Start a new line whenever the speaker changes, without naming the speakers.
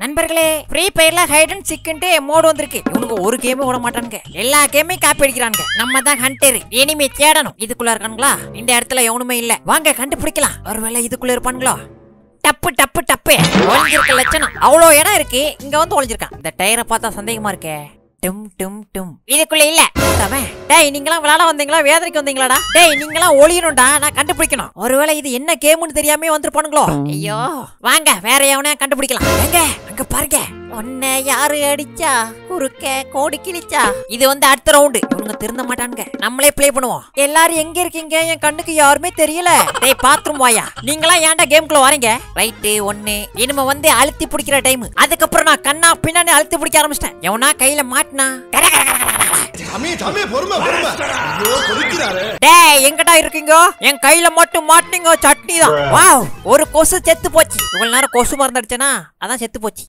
நண்பர்களே ஃப்ரீ ஃபயர்ல hide and seek mode வந்திருக்கு இவனுக்கு ஒரு கேமே விட மாட்டானுங்க எல்லா கேமையும் காப்பி அடிக்கிறானுங்க நம்ம தான் ஹண்டர் இனிமே தேடணும் இதுக்குள்ள இருக்கானுங்களா இந்த இடத்துல எவனுமே இல்ல வாங்க கண்டுபிடிக்கலாம் ஒருவேளை இதுக்குள்ள இருப்பானுங்களோ டப்பு டப்பு டப்பு ஒளிஞ்சிருக்க லட்சணம் அவ்வளோ இடம் இருக்கு இங்க வந்து ஒளிஞ்சிருக்கான் இந்த டயரை பார்த்தா சந்தேகமா இருக்கே டும் டும் டும் இதுக்குள்ள இல்ல தவன் டேய் நீங்களாம் விளையாட வந்தீங்களா வேதனைக்கு வந்தீங்களாடா டேய் நீங்களாம் ஒளியணும்டா நான் கண்டுபிடிக்கணும் ஒருவேளை இது என்ன கேம்னு தெரியாம வந்துருப்பானுங்களோ ஐயோ வாங்க வேற எவனையா கண்டுபிடிக்கலாம் எங்க அங்க பாருங்க உன்னை யாரு அடிச்சா குறுக்க கோடி கிழிச்சா இது வந்து அடுத்த ரவுண்டு இவனுங்க திருந்த மாட்டானுங்க நம்மளே ப்ளே பண்ணுவோம் எல்லாரும் எங்க இருக்கீங்க என் கண்ணுக்கு யாருமே தெரியல டேய் பாத்ரூம் வாயா நீங்களா ஏன்டா கேம்குள்ள வரீங்க ரைட்டு ஒண்ணு இனிமே வந்து அழுத்தி பிடிக்கிற டைம் அதுக்கப்புறம் நான் கண்ணா பின்னாடி அழுத்தி பிடிக்க ஆரம்பிச்சிட்டேன் எவனா கையில மாட்டினா கர கர கர கர கர.
தம்பி தம்பி பொறுமை பொறுமை ஐயோ கொதிக்கிறாரு
டேய் எங்கடா இருக்கீங்க என் கையில மட்டும் மாட்டீங்க சட்னி தான் வாவ் ஒரு கொசு செத்து போச்சு இவ்வளவு நேரம் கொசு மருந்து அடிச்சேனா அதான் செத்து போச்சு